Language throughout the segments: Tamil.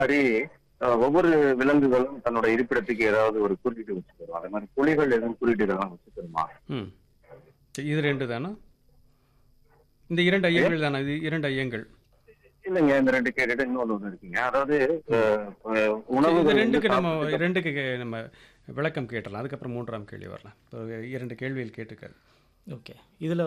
மாதிரி அஹ், ஒவ்வொரு விலங்குகளும் தன்னோட இருப்பிடத்துக்கு ஏதாவது ஒரு குறியீடு வச்சுக்கிறோம் அதே மாதிரி புலிகள் எதுவும் குறியீடுகள்லாம் வச்சுக்கிறோமா ம் சரி, இது ரெண்டு தானா இந்த இரண்டு ஐயங்கள் தானே இது இரண்டு ஐயங்கள் இல்லைங்க இந்த ரெண்டு கேட்டுட்டு இன்னொரு ஒன்று இருக்குங்க அதாவது அஹ், அஹ், சரி, உணவுகள் இது வந்து ரெண்டுக்கு நம்ம சாப்பிட்டு- ரெண்டுக்கு கே- நம்ம விளக்கம் கேட்டலாம் அதுக்கப்புறம் மூன்றாம் கேள்வி வரலாம் இப்போ இரண்டு கேள்வியில் கேட்டுக்காரு ஓகே இதில்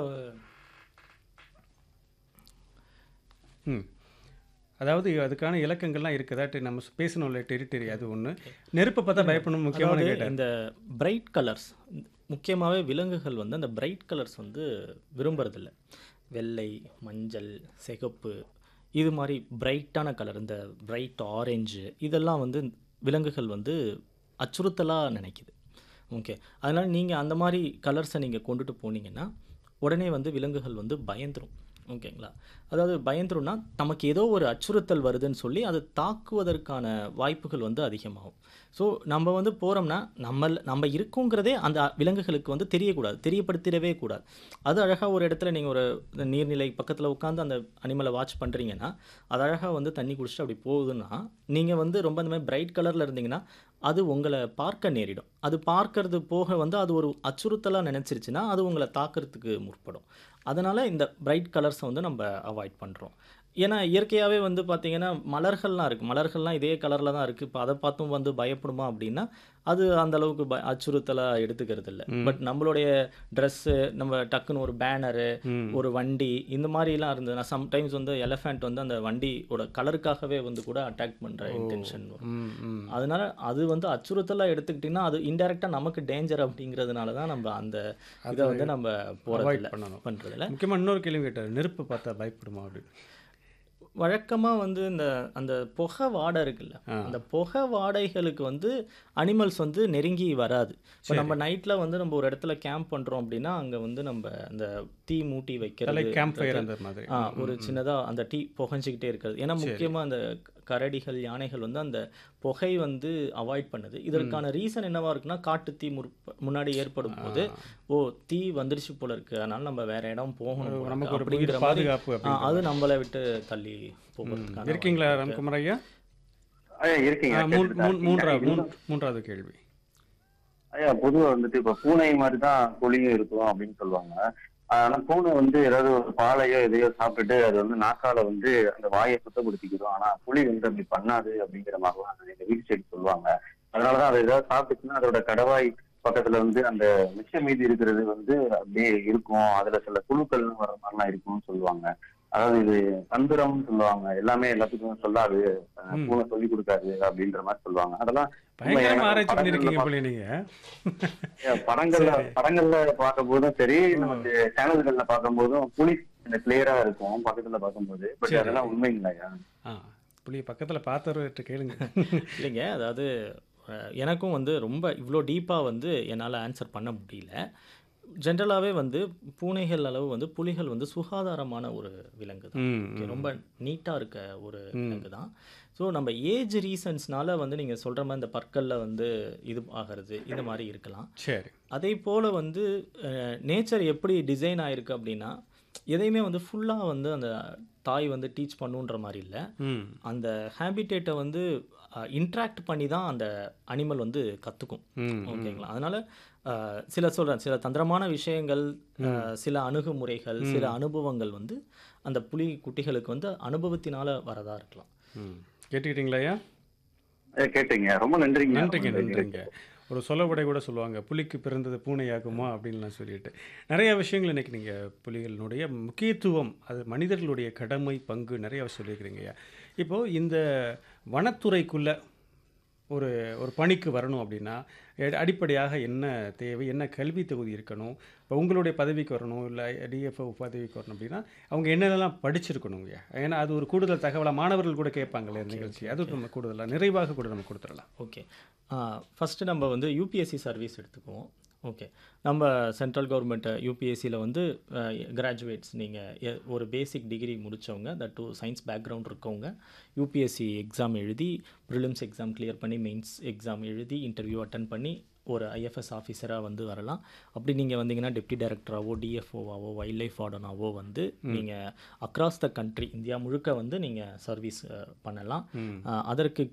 ம் அதாவது அதுக்கான இலக்கங்கள்லாம் இருக்குதாட்டு நம்ம பேசணும்ல டெரிட்டரி அது ஒன்று நெருப்பை பார்த்தா பயப்படணும் முக்கியமான அதாவது கேட்டார் இந்த பிரைட் கலர்ஸ் முக்கியமாகவே விலங்குகள் வந்து அந்த பிரைட் கலர்ஸ் வந்து விரும்புறதில்ல வெள்ளை மஞ்சள் சிகப்பு இது மாதிரி பிரைட்டான கலர் இந்த பிரைட் ஆரஞ்சு இதெல்லாம் வந்து விலங்குகள் வந்து அச்சுறுத்தலாக நினைக்குது ஓகே அதனால் நீங்கள் அந்த மாதிரி கலர்ஸை நீங்கள் கொண்டுட்டு போனீங்கன்னா உடனே வந்து விலங்குகள் வந்து பயந்துரும் ஓகேங்களா அதாவது பயந்துரும்னா நமக்கு ஏதோ ஒரு அச்சுறுத்தல் வருதுன்னு சொல்லி அது தாக்குவதற்கான வாய்ப்புகள் வந்து அதிகமாகும் ஸோ நம்ம வந்து போகிறோம்னா நம்ம நம்ம இருக்கோங்கிறதே அந்த விலங்குகளுக்கு வந்து தெரியக்கூடாது தெரியப்படுத்திடவே கூடாது அது அழகாக ஒரு இடத்துல நீங்கள் ஒரு நீர்நிலை பக்கத்தில் உட்காந்து அந்த அனிமலை வாட்ச் பண்ணுறீங்கன்னா அது அழகாக வந்து தண்ணி குடிச்சிட்டு அப்படி போகுதுன்னா நீங்கள் வந்து ரொம்ப அந்த மாதிரி பிரைட் கலரில் இருந்தீங்கன்னா அது உங்களை பார்க்க நேரிடும் அது பார்க்கறது போக வந்து அது ஒரு அச்சுறுத்தலாக நினச்சிருச்சுன்னா அது உங்களை தாக்கிறதுக்கு முற்படும் அதனால் இந்த பிரைட் கலர்ஸை வந்து நம்ம அவாய்ட் பண்ணுறோம் ஏன்னா இயற்கையாகவே வந்து பார்த்தீங்கன்னா மலர்கள்லாம் இருக்குது மலர்கள்லாம் இதே கலரில் தான் இருக்குது இப்போ அதை பார்த்தும் வந்து பயப்படுமா அப்படின்னா அது அந்த அளவுக்கு ப அச்சுறுத்தலாக எடுத்துக்கிறது இல்லை பட் நம்மளுடைய ட்ரெஸ்ஸு நம்ம டக்குன்னு ஒரு பேனரு ம் ஒரு வண்டி இந்த மாதிரிலாம் இருந்ததுன்னா சம்டைம்ஸ் வந்து எலஃபேண்ட் வந்து அந்த வண்டியோட கலருக்காகவே வந்து கூட அட்டாக் பண்ணுற இன்டென்ஷன் வரும் ம் ம் அதனால அது வந்து அச்சுறுத்தலாக எடுத்துக்கிட்டிங்கன்னா அது இன்டெரக்டாக நமக்கு டேஞ்சர் அப்படிங்கிறதுனால தான் நம்ம அந்த இதை வந்து நம்ம அவாய்ட் போகிறதில்ல பண்ணணும் பண்ணுறதில்ல முக்கியமாக இன்னொரு கேள்வி கேட்டார் நெருப்பு பார்த்தா பயப்படுமா அப்படின்னு வழக்கமாக வந்து இந்த அந்த புகை வாடை இருக்குல்ல ஆ. அந்த புகை வாடைகளுக்கு வந்து அனிமல்ஸ் வந்து நெருங்கி வராது இப்போ நம்ம நைட்டில் வந்து நம்ம ஒரு இடத்துல கேம்ப் பண்ணுறோம் அப்படின்னா அங்கே வந்து நம்ம அந்த தீ மூட்டி தலை வைக்கிறது கேம்ப் ஃபயர் அந்த மாதிரி ஆ ஒரு சின்னதாக அந்த டீ புகைஞ்சிக்கிட்டே இருக்கிறது ஏன்னா முக்கியமாக அந்த கரடிகள் யானைகள் வந்து அந்த புகை வந்து அவாய்ட் பண்ணுது இதற்கான ரீசன் என்னவா இருக்குன்னா காட்டு தீ முற்ப- முன்னாடி ஏற்படும் போது ஓ தீ வந்துருச்சு போல இருக்கு அதனால நம்ம வேற இடம் போகணும் போல நமக்கு இருக்கு ஒரு அப்படிங்கிற உயிர் மாதிரி பாதுகாப்பு ஆ, அப்படின்னு அது நம்மளை விட்டு தள்ளி போகிறதுக்கான இருக்கீங்களா ராம்குமார் ஐயா ஐயா இருக்கீங்க ஆ, மூன்- கேட்டுட்டு தான் மூன்- மூன்றாவது இருக்கீங்க. மூன்- மூன்றாவது கேள்வி ஐயா பொதுவா வந்துட்டு இப்ப பூனை மாதிரி தான் புலியும் இருக்கும் அப்படின்னு சொல்லுவாங்க ஆனா பூனை வந்து ஏதாவது ஒரு பாலையோ எதையோ சாப்பிட்டுட்டு அது வந்து நாக்கால வந்து அந்த வாயை சுத்தப்படுத்திக்கிறோம் ஆனா புலி வந்து அப்படி பண்ணாது அப்படிங்கிற மாதிரிலாம் எங்க வீட்டு சைடு சொல்லுவாங்க அதனாலதான் அதை ஏதாவது சாப்பிட்டுச்சுன்னா அதோட கடவாய் பக்கத்துல வந்து அந்த மிச்ச மீதி இருக்கிறது வந்து அப்படியே இருக்கும் அதுல சில புழுக்கள்லாம் வர மாதிரிலாம் இருக்கும்னு சொல்லுவாங்க அதாவது இது தந்திரம்னு சொல்லுவாங்க எல்லாமே எல்லாத்துக்கும் சொல்லாது அஹ் பூனை சொல்லி கொடுக்காது அப்படின்ற மாதிரி சொல்லுவாங்க அதெல்லாம் பயங்கரமா ஆராய்ச்சி படங்கள்ல பண்ணிருக்கீங்க போல நீங்க ஏன் படங்கள்ல படங்கள்ல பார்க்கும் போதும் சரி நமக்கு சேனல்கள்ல பார்க்கும் போதும் புலி இந்த கிளியரா இருக்கும் பக்கத்துல பார்க்கும்போது பட் சரி. அதெல்லாம் உண்மைங்களாயா ஆ புளிய பக்கத்துல பார்த்தவர்கிட்ட கேளுங்க இல்லைங்க அதாவது அஹ், எனக்கும் வந்து ரொம்ப இவ்வளோ டீப்பாக வந்து என்னால் ஆன்சர் பண்ண முடியல ஜென்ரலாகவே வந்து பூனைகள் அளவு வந்து புலிகள் வந்து சுகாதாரமான ஒரு விலங்கு தான் ம், Okay, ம். ரொம்ப நீட்டாக இருக்க ஒரு விலங்கு தான் ஸோ நம்ம ஏஜ் ரீசன்ஸ்னால வந்து நீங்கள் சொல்கிற மாதிரி இந்த பற்களில் வந்து இது ஆகிறது இந்த மாதிரி இருக்கலாம் சரி அதே போல் வந்து நேச்சர் எப்படி டிசைன் ஆயிருக்கு அப்படின்னா எதையுமே வந்து ஃபுல்லாக வந்து அந்த தாய் வந்து டீச் பண்ணுன்ற மாதிரி இல்லை ம் அந்த ஹேபிட்டேட்டை வந்து இன்ட்ராக்ட் பண்ணி தான் அந்த அனிமல் வந்து கற்றுக்கும் ம் ஓகேங்களா அதனால அஹ், சில சொல்கிறேன் சில தந்திரமான விஷயங்கள் அஹ், சில அணுகுமுறைகள் சில அனுபவங்கள் வந்து அந்த புலி குட்டிகளுக்கு வந்து அனுபவத்தினால வரதா இருக்கலாம் ம் கேட்டுக்கிட்டீங்களா ஐயா ஏ, கேட்டீங்க ரொம்ப நன்றிங்க நன்றிங்க நன்றிங்க ஒரு சொல்லப்படை கூட சொல்லுவாங்க புலிக்கு பிறந்தது பூனையாகுமா அப்படின்லாம் சொல்லிட்டு நிறைய விஷயங்கள் இன்னைக்கு நீங்கள் புலிகளினுடைய முக்கியத்துவம் அது மனிதர்களுடைய கடமை பங்கு நிறைய சொல்லியிருக்கிறீங்க ஐயா இப்போது இந்த வனத்துறைக்குள்ள ஒரு ஒரு பணிக்கு வரணும் அப்படின்னா எ- அடிப்படையாக என்ன தேவை என்ன கல்வி தகுதி இருக்கணும் இப்போ உங்களுடைய பதவிக்கு வரணும் இல்லை டிஎஃப்ஓ பதவிக்கு வரணும் அப்படின்னா அவங்க என்னென்னலாம் படிச்சிருக்கணுங்க ஏன்னா அது ஒரு கூடுதல் தகவலாக மாணவர்கள் கூட கேட்பாங்களே இந்த நிகழ்ச்சி அது நம்ம கூடுதலாக நிறைவாக கூட நம்ம கொடுத்துடலாம் ஓகே ஃபஸ்ட்டு நம்ம வந்து யூபிஎஸ்சி சர்வீஸ் எடுத்துக்குவோம் ஓகே நம்ம சென்ட்ரல் கவர்மெண்ட் யூபிஎஸ்சியில் வந்து கிராஜுவேட்ஸ் நீங்கள் ஒரு பேசிக் டிகிரி முடித்தவங்க தட் டூ சயின்ஸ் பேக்ரவுண்ட் இருக்கவங்க யூபிஎஸ்சி எக்ஸாம் எழுதி ப்ரிலிம்ஸ் எக்ஸாம் கிளியர் பண்ணி மெயின்ஸ் எக்ஸாம் எழுதி இன்டர்வியூ அட்டன் பண்ணி ஒரு ஐஎஃப்எஸ் ஆஃபீஸராக வந்து வரலாம் அப்படி நீங்கள் வந்தீங்கன்னா டெப்டி டைரக்டராகவோ டிஎஃப்ஓவாவோ வைல்ட் லைஃப் வார்டனாவோ வந்து நீங்கள் அக்ராஸ் த கண்ட்ரி இந்தியா முழுக்க வந்து நீங்கள் சர்வீஸ் பண்ணலாம் ம் அஹ், அதற்கு